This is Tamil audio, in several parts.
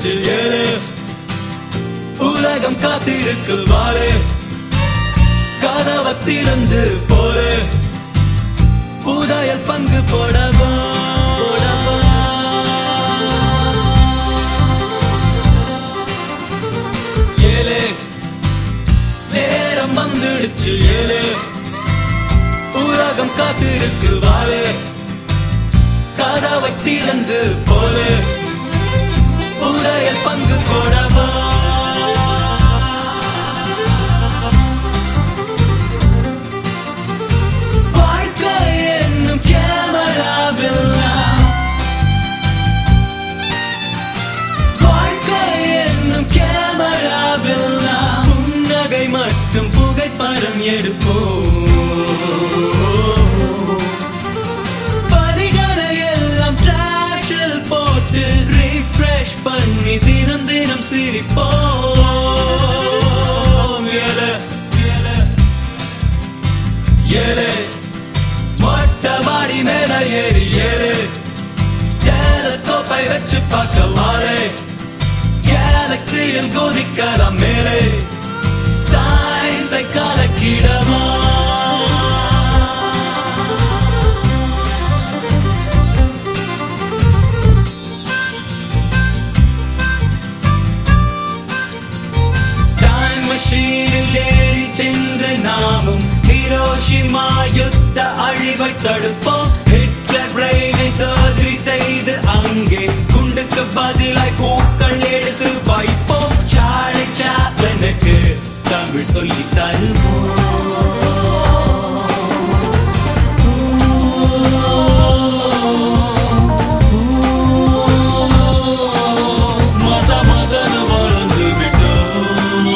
வந்துடுச்சு ஏழு உலகம் காத்திருக்கு வாழே கதவை திறந்து போரு புதையல் பங்கு போடவா போடவா. ஏழு நேரம் வந்துடுச்சு ஏழு உலகம் காத்திருக்கு வாழே கதவை திறந்து போரு புதையல் பங்கு போடவா வாழ்க்கை என்னும் கேமராவில் நாம் வாழ்க்கை என்னும் கேமராவில் நாம் புன்னகை மட்டும் புகைப்படம் எடுப்போம் வரிகளை எல்லாம் டிராஷில் போட்டு ரீஃப்ரெஷ் பண்ணி தினம் தினம் சிரிப்போம் ஏழை, ஏழை, ஏழை மொட்டை மாடி மேல ஏறி ஏறு டெலஸ்கோப்பை வச்சு பார்க்க வாழே கேலக்சியில் கோதிக்கலாம் மேலே சயின்ஸை கலக்கிடமா டைம் மெஷீனில் ஏறி சென்று நாமும் ஹிரோஷிமா யுத்த அழிவை தடுப்போம் ஹிட்லர் பிரெயினை சர்ஜரி செய்து அங்கே குண்டுக்கு பதிலாய் பூக்கள் எடுத்து வைப்போம் சார்லி சாப்ளனுக்கு தமிழ் சொல்லி தருவோம் மச மசன வளர்ந்து விட்டோம்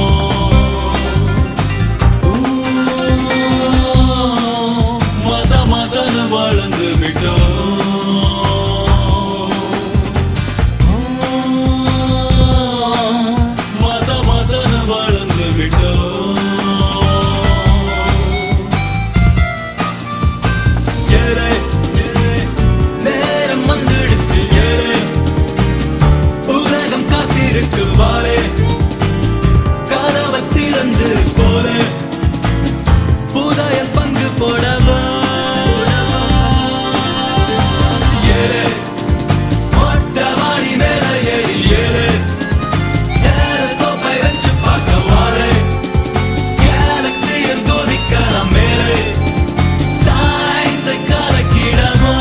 மச மசன வளர்ந்து விட்டோம் மச மசன வளர்ந்து விட்டோம் ஏழை, ஏழை, நேரம் வந்துடுச்சு ஏழை உலகம் காத்திருக்கு வாழே கதவை திறந்து போலே புதையல் பங்கு போடவா ஏழு மொட்டை மாடி மேல ஏறி ஏழு டெலஸ்கோப்பை வச்சு பார்க்க வாழே கேலக்சியில் கோதிக்கலாம் மேலே சயின்ஸை கலக்கிடமா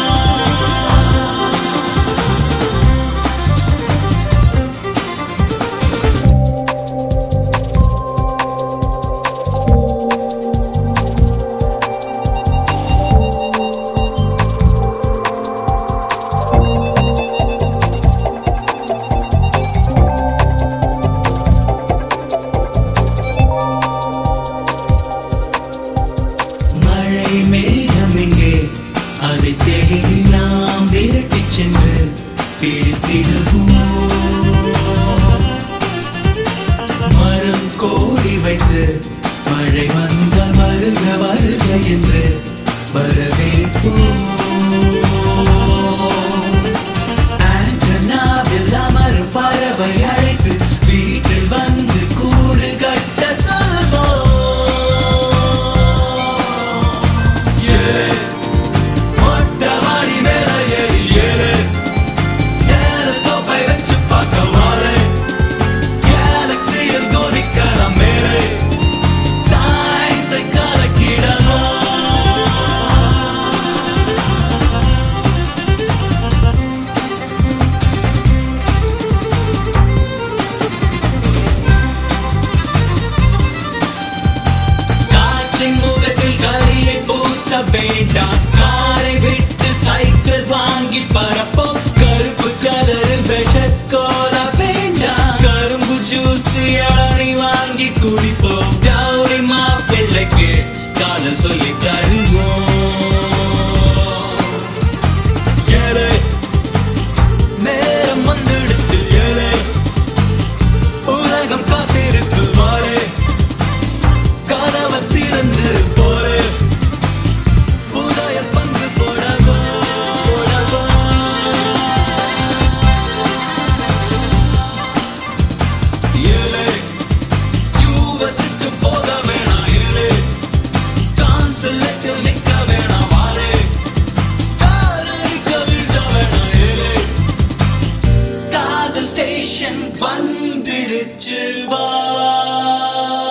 மழை மேகம் எங்கே அதை தேடி நாம் விரட்டி சென்று பிடித்திடுவோம் மரம் கோடி வைத்து மழை வந்தால் வருக வருக என்று வரவேற்போம் ஆண்டனாவில் அமரும் பறவை அழைத்து வீட்டில் வந்து கூடு கட்ட சொல்வோம் ஏழு, மொட்டை மாடி மேல ஏறி ஏழு, டெலஸ்கோப்பை வச்சு பார்க்க வாழே, கேலக்சியில் கோதிக்கலாம் மேலே, சயின்ஸை கலக்கிடலாம் காற்றின் முகத்தில் கரியை பூச வேண்டாம் காரை விட்டு சைக்கிள் வாங்கி பரப்போம் கருப்பு கலரில் விஷக்கோல வேண்டாம் கரும்பு ஜூஸ் இளநி வாங்கி குடிப்போம் டவுரி மாப்பிள்ளைக்கு காதல் சொல்லி தருவோம் ஏழை, நேரம் வந்துடுச்சு ஏழை உலகம் காத்திருக்கு வாழே கதவை திறந்து போலே ஸ்டேஷன் வந்துடுச்சு வா